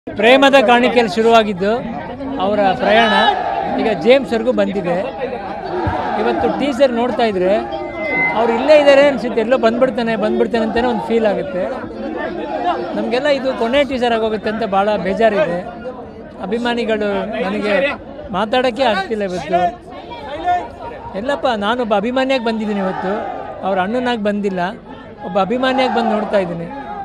ಪ್ರೇಮದ ಕಾಣಿಕೆಯಲ್ಲಿ ಶುರುವಾಗಿದ್ದು ಅವರ ಪ್ರಯಾಣ ಈಗ ಜೇಮ್ಸ್ವರೆಗೂ ಬಂದಿದೆ ಇವತ್ತು ಟೀಸರ್ ನೋಡ್ತಾ ಇದ್ರೆ ಅವ್ರು ಇಲ್ಲೇ ಇದ್ದಾರೆ ಅನ್ಸುತ್ತೆ ಎಲ್ಲೋ ಬಂದ್ಬಿಡ್ತಾನೆ ಬಂದ್ಬಿಡ್ತಾನೆ ಅಂತಲೇ ಒಂದು ಫೀಲ್ ಆಗುತ್ತೆ ನಮಗೆಲ್ಲ ಇದು ಕೊನೆ ಟೀಸರ್ ಆಗೋಗುತ್ತೆ ಅಂತ ಭಾಳ ಬೇಜಾರಿದೆ ಅಭಿಮಾನಿಗಳು ನನಗೆ ಮಾತಾಡೋಕ್ಕೆ ಆಗ್ತಿಲ್ಲ ಇವತ್ತು ಎಲ್ಲಪ್ಪ ನಾನೊಬ್ಬ ಅಭಿಮಾನಿಯಾಗಿ ಬಂದಿದ್ದೀನಿ ಇವತ್ತು ಅವ್ರ ಅಣ್ಣನಾಗಿ ಬಂದಿಲ್ಲ ಒಬ್ಬ ಅಭಿಮಾನಿಯಾಗಿ ಬಂದು ನೋಡ್ತಾ ಇದ್ದೀನಿ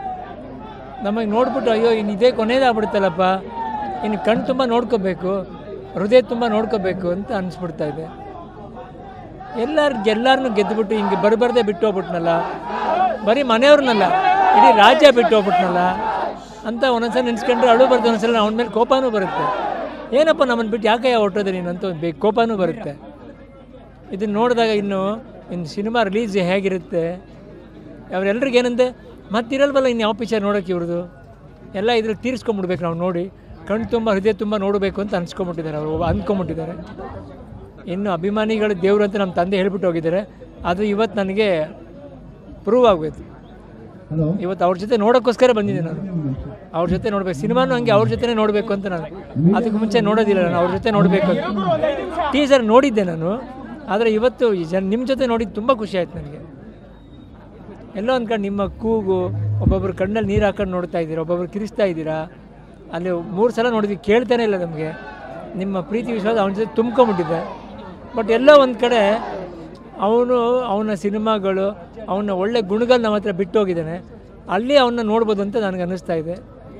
ನಮಗೆ ನೋಡ್ಬಿಟ್ಟು ಅಯ್ಯೋ ಇನ್ನು ಇದೇ ಕೊನೆಯದಾಗ್ಬಿಡುತ್ತಲ್ಲಪ್ಪ ಇನ್ನು ಕಣ್ಣು ತುಂಬ ನೋಡ್ಕೋಬೇಕು ಹೃದಯ ತುಂಬ ನೋಡ್ಕೋಬೇಕು ಅಂತ ಅನಿಸ್ಬಿಡ್ತಾ ಇದೆ ಎಲ್ಲಾರು ಎಲ್ಲರನ್ನೂ ಗೆದ್ದುಬಿಟ್ಟು ಹಿಂಗೆ ಬರಬಾರ್ದೆ ಬಿಟ್ಟು ಹೋಗ್ಬಿಟ್ನಲ್ಲ ಬರೀ ಮನೆಯವ್ರನ್ನಲ್ಲ ಇಡೀ ರಾಜ್ಯ ಬಿಟ್ಟು ಹೋಗ್ಬಿಟ್ನಲ್ಲ ಅಂತ ಒಂದೊಂದ್ಸಲ ನೆನೆಸ್ಕೊಂಡ್ರೆ ಅಳು ಬರುತ್ತೆ ಒಂದೊಂದ್ಸಲ ಅವನ ಮೇಲೆ ಕೋಪನೂ ಬರುತ್ತೆ ಏನಪ್ಪ ನಮ್ಮನ್ನು ಬಿಟ್ಟು ಯಾಕೆ ಹೊಟ್ಟೋದೆ ನೀನು ಅಂತ ಒಂದು ಬೇ ಕೋಪನೂ ಬರುತ್ತೆ ಇದನ್ನು ನೋಡಿದಾಗ ಇನ್ನು ಇನ್ನು ಸಿನಿಮಾ ರಿಲೀಸ್ ಹೇಗಿರುತ್ತೆ ಅವರೆಲ್ರಿಗೂ ಏನಂತೆ ಮತ್ತಿರಲ್ವಲ್ಲ ಇನ್ನು ಯಾವ ಪಿಕ್ಚರ್ ನೋಡೋಕೆ ಇವ್ರದ್ದು ಎಲ್ಲ ಇದ್ರಲ್ಲಿ ತೀರಿಸ್ಕೊಂಬಿಡ್ಬೇಕು ನಾವು ನೋಡಿ ಕಣ್ಣು ತುಂಬ ಹೃದಯ ತುಂಬ ನೋಡಬೇಕು ಅಂತ ಅನ್ಸ್ಕೊಂಬಿಟ್ಟಿದ್ದಾರೆ ಅವರು ಅಂದ್ಕೊಂಬಿಟ್ಟಿದ್ದಾರೆ ಇನ್ನು ಅಭಿಮಾನಿಗಳು ದೇವರು ಅಂತ ನಮ್ಮ ತಂದೆ ಹೇಳ್ಬಿಟ್ಟು ಹೋಗಿದ್ದಾರೆ ಅದು ಇವತ್ತು ನನಗೆ ಪ್ರೂವ್ ಆಗಬೇಕು ಇವತ್ತು ಅವ್ರ ಜೊತೆ ನೋಡೋಕ್ಕೋಸ್ಕರ ಬಂದಿದ್ದೆ ನಾನು ಅವ್ರ ಜೊತೆ ನೋಡ್ಬೇಕು ಸಿನಿಮಾನು ಹಂಗೆ ಅವ್ರ ಜೊತೆನೇ ನೋಡಬೇಕು ಅಂತ ನಾನು ಅದಕ್ಕೆ ಮುಂಚೆ ನೋಡೋದಿಲ್ಲ ನಾನು ಅವ್ರ ಜೊತೆ ನೋಡಬೇಕು ಅಂತ ಟೀಸರ್ ನೋಡಿದ್ದೆ ನಾನು ಆದರೆ ಇವತ್ತು ಈ ಜನ ನಿಮ್ಮ ಜೊತೆ ನೋಡಿದ್ದು ತುಂಬ ಖುಷಿ ಆಯ್ತು ನನಗೆ ಎಲ್ಲೋ ಒಂದು ಕಡೆ ನಿಮ್ಮ ಕೂಗು ಒಬ್ಬೊಬ್ರು ಕಣ್ಣಲ್ಲಿ ನೀರು ಹಾಕೊಂಡು ನೋಡ್ತಾ ಇದ್ದೀರಾ ಒಬ್ಬೊಬ್ರು ಕಿರಿಸ್ತಾ ಇದ್ದೀರಾ ಅಲ್ಲಿ ಮೂರು ಸಲ ನೋಡಿದ್ವಿ ಕೇಳ್ತಾನೆ ಇಲ್ಲ ನಮಗೆ ನಿಮ್ಮ ಪ್ರೀತಿ ವಿಶ್ವಾಸ ಅವನ ಜೊತೆ ತುಂಬ್ಕೊಂಬಿಟ್ಟಿದೆ ಬಟ್ ಎಲ್ಲೋ ಒಂದು ಕಡೆ ಅವನು ಅವನ ಸಿನಿಮಾಗಳು ಅವನ ಒಳ್ಳೆ ಗುಣಗಳು ನಮ್ಮ ಹತ್ರ ಬಿಟ್ಟು ಹೋಗಿದ್ದಾನೆ ಅಲ್ಲಿ ಅವನ್ನ ನೋಡ್ಬೋದು ಅಂತ ನನಗೆ ಅನ್ನಿಸ್ತಾ ಇದೆ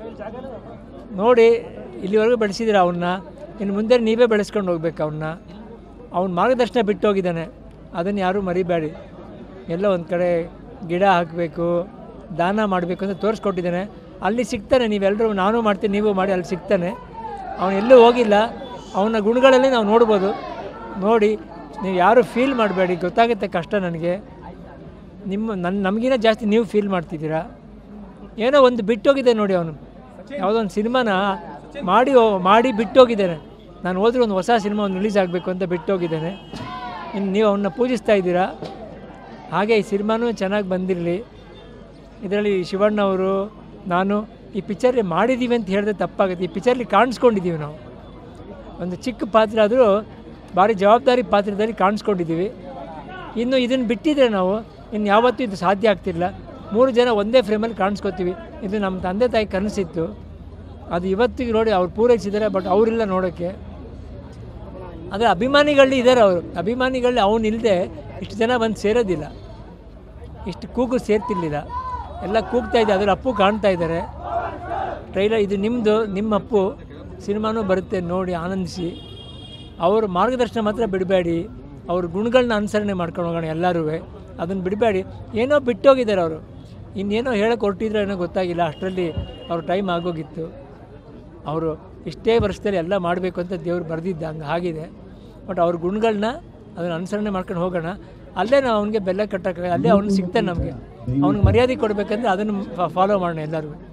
ನೋಡಿ ಇಲ್ಲಿವರೆಗೂ ಬೆಳೆಸಿದ್ದೀರ ಅವನ್ನ ಇನ್ನು ಮುಂದೆ ನೀವೇ ಬೆಳೆಸ್ಕೊಂಡು ಹೋಗ್ಬೇಕು ಅವನ್ನ ಅವನ ಮಾರ್ಗದರ್ಶನ ಬಿಟ್ಟು ಹೋಗಿದ್ದಾನೆ ಅದನ್ನು ಯಾರೂ ಮರಿಬೇಡಿ ಎಲ್ಲೋ ಒಂದು ಕಡೆ ಗಿಡ ಹಾಕಬೇಕು ದಾನ ಮಾಡಬೇಕು ಅಂತ ತೋರಿಸ್ಕೊಟ್ಟಿದ್ದಾನೆ ಅಲ್ಲಿ ಸಿಗ್ತಾನೆ ನೀವೆಲ್ಲರೂ ನಾನು ಮಾಡ್ತೀನಿ ನೀವು ಮಾಡಿ ಅಲ್ಲಿ ಸಿಗ್ತಾನೆ ಅವನು ಎಲ್ಲೂ ಹೋಗಿಲ್ಲ ಅವನ ಗುಣಗಳಲ್ಲೇ ನಾವು ನೋಡ್ಬೋದು ನೋಡಿ ನೀವು ಯಾರು ಫೀಲ್ ಮಾಡಬೇಡಿ ಗೊತ್ತಾಗುತ್ತೆ ಕಷ್ಟ ನನಗೆ ನಿಮ್ಮ ನನ್ನ ನಮಗಿನ ಜಾಸ್ತಿ ನೀವು ಫೀಲ್ ಮಾಡ್ತಿದ್ದೀರಾ ಏನೋ ಒಂದು ಬಿಟ್ಟೋಗಿದೆ ನೋಡಿ ಅವನು ಯಾವುದೋ ಒಂದು ಸಿನಿಮಾನ ಮಾಡಿ ಹೋ- ಮಾಡಿ ಬಿಟ್ಟೋಗಿದ್ದಾನೆ ನಾನು ಹೋದ್ರೆ ಒಂದು ಹೊಸ ಸಿನಿಮಾ ಒಂದು ರಿಲೀಸ್ ಆಗಬೇಕು ಅಂತ ಬಿಟ್ಟೋಗಿದ್ದಾನೆ ಇನ್ನು ನೀವು ಅವನ್ನ ಪೂಜಿಸ್ತಾ ಇದ್ದೀರಾ ಹಾಗೆ ಈ ಸಿನಿಮಾನೂ ಚೆನ್ನಾಗಿ ಬಂದಿರಲಿ ಇದರಲ್ಲಿ ಶಿವಣ್ಣ ಅವರು ನಾನು ಈ ಪಿಕ್ಚರ್ ಮಾಡಿದ್ದೀವಿ ಅಂತ ಹೇಳಿದ್ರೆ ತಪ್ಪಾಗುತ್ತೆ ಈ ಪಿಕ್ಚರ್ಲಿ ಕಾಣಿಸ್ಕೊಂಡಿದ್ದೀವಿ ನಾವು ಒಂದು ಚಿಕ್ಕ ಪಾತ್ರ ಆದರೂ ಭಾರಿ ಜವಾಬ್ದಾರಿ ಪಾತ್ರದಲ್ಲಿ ಕಾಣಿಸ್ಕೊಂಡಿದ್ದೀವಿ ಇನ್ನು ಇದನ್ನು ಬಿಟ್ಟಿದ್ರೆ ನಾವು ಇನ್ನು ಯಾವತ್ತೂ ಇದು ಸಾಧ್ಯ ಆಗ್ತಿಲ್ಲ ಮೂರು ಜನ ಒಂದೇ ಫ್ರೇಮಲ್ಲಿ ಕಾಣಿಸ್ಕೊತೀವಿ ಇದು ನಮ್ಮ ತಂದೆ ತಾಯಿ ಕನಸಿತ್ತು ಅದು ಇವತ್ತಿಗೆ ನೋಡಿ ಅವ್ರು ಪೂರೈಸಿದ್ದಾರೆ ಬಟ್ ಅವರಿಲ್ಲ ನೋಡೋಕ್ಕೆ ಆದರೆ ಅಭಿಮಾನಿಗಳಲ್ಲಿ ಇದ್ದಾರೆ ಅವರು ಅಭಿಮಾನಿಗಳಲ್ಲಿ ಅವನು ಇಲ್ಲದೆ ಇಷ್ಟು ಜನ ಬಂದು ಸೇರೋದಿಲ್ಲ ಇಷ್ಟು ಕೂಗು ಸೇರ್ತಿರ್ಲಿಲ್ಲ ಎಲ್ಲ ಕೂಗ್ತಾ ಇದೆ ಅದರ ಅಪ್ಪು ಕಾಣ್ತಾ ಇದ್ದಾರೆ ಟ್ರೈಲರ್ ಇದು ನಿಮ್ಮದು ನಿಮ್ಮ ಅಪ್ಪು ಸಿನಿಮಾನೂ ಬರುತ್ತೆ ನೋಡಿ ಆನಂದಿಸಿ ಅವ್ರ ಮಾರ್ಗದರ್ಶನ ಮಾತ್ರ ಬಿಡಬೇಡಿ ಅವ್ರ ಗುಣಗಳನ್ನ ಅನುಸರಣೆ ಮಾಡ್ಕೊಂಡು ಹೋಗೋಣ ಎಲ್ಲರೂ ಅದನ್ನು ಬಿಡಬೇಡಿ ಏನೋ ಬಿಟ್ಟೋಗಿದ್ದಾರೆ ಅವರು ಇನ್ನೇನೋ ಹೇಳಕ್ಕೆ ಹೊರಟಿದ್ರೆ ಏನೋ ಗೊತ್ತಾಗಿಲ್ಲ ಅಷ್ಟರಲ್ಲಿ ಅವ್ರ ಟೈಮ್ ಆಗೋಗಿತ್ತು ಅವರು ಇಷ್ಟೇ ವರ್ಷದಲ್ಲಿ ಎಲ್ಲ ಮಾಡಬೇಕು ಅಂತ ದೇವ್ರು ಬರೆದಿದ್ದ ಹಂಗೆ ಆಗಿದೆ ಬಟ್ ಅವ್ರ ಗುಣಗಳನ್ನ ಅದನ್ನು ಅನುಸರಣೆ ಮಾಡ್ಕೊಂಡು ಹೋಗೋಣ ಅಲ್ಲೇ ನಾವು ಅವನಿಗೆ ಬೆಲ್ಲ ಕಟ್ಟಕ್ಕೆ ಅಲ್ಲೇ ಅವ್ನು ಸಿಗ್ತಾನೆ ನಮಗೆ ಅವ್ನಿಗೆ ಮರ್ಯಾದೆ ಕೊಡಬೇಕಂದ್ರೆ ಅದನ್ನು ಫಾಲೋ ಮಾಡೋಣ ಎಲ್ಲರೂ